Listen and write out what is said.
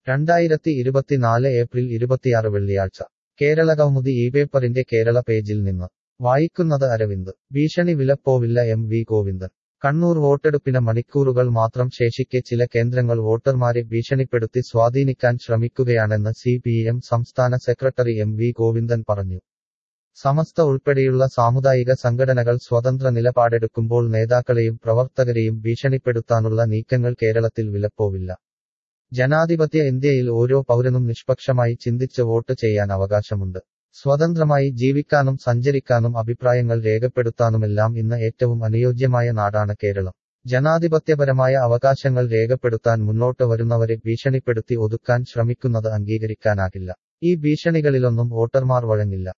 രണ്ടായിരത്തി ഇരുപത്തിനാല് ഏപ്രിൽ ഇരുപത്തിയാറ് വെള്ളിയാഴ്ച കേരള കൗമുദി ഈ പേപ്പറിന്റെ കേരള പേജിൽ നിന്ന് വായിക്കുന്നത് അരവിന്ദ് ഭീഷണി വിലപ്പോവില്ല എം വി ഗോവിന്ദൻ കണ്ണൂർ വോട്ടെടുപ്പിന് മണിക്കൂറുകൾ മാത്രം ശേഷിക്കെ ചില കേന്ദ്രങ്ങൾ വോട്ടർമാരെ ഭീഷണിപ്പെടുത്തി സ്വാധീനിക്കാൻ ശ്രമിക്കുകയാണെന്ന് സി പി എം സംസ്ഥാന സെക്രട്ടറി എം വി ഗോവിന്ദൻ പറഞ്ഞു സമസ്ത ഉൾപ്പെടെയുള്ള സാമുദായിക സംഘടനകൾ സ്വതന്ത്ര നിലപാടെടുക്കുമ്പോൾ നേതാക്കളെയും പ്രവർത്തകരെയും ഭീഷണിപ്പെടുത്താനുള്ള നീക്കങ്ങൾ കേരളത്തിൽ വിലപ്പോവില്ല ജനാധിപത്യ ഇന്ത്യയിൽ ഓരോ പൗരനും നിഷ്പക്ഷമായി ചിന്തിച്ച് വോട്ട് ചെയ്യാൻ അവകാശമുണ്ട് സ്വതന്ത്രമായി ജീവിക്കാനും സഞ്ചരിക്കാനും അഭിപ്രായങ്ങൾ രേഖപ്പെടുത്താനുമെല്ലാം ഇന്ന് ഏറ്റവും അനുയോജ്യമായ നാടാണ് കേരളം ജനാധിപത്യപരമായ അവകാശങ്ങൾ രേഖപ്പെടുത്താൻ മുന്നോട്ട് വരുന്നവരെ ഭീഷണിപ്പെടുത്തി ഒതുക്കാൻ ശ്രമിക്കുന്നത് അംഗീകരിക്കാനാകില്ല ഈ ഭീഷണികളിലൊന്നും വോട്ടർമാർ വഴങ്ങില്ല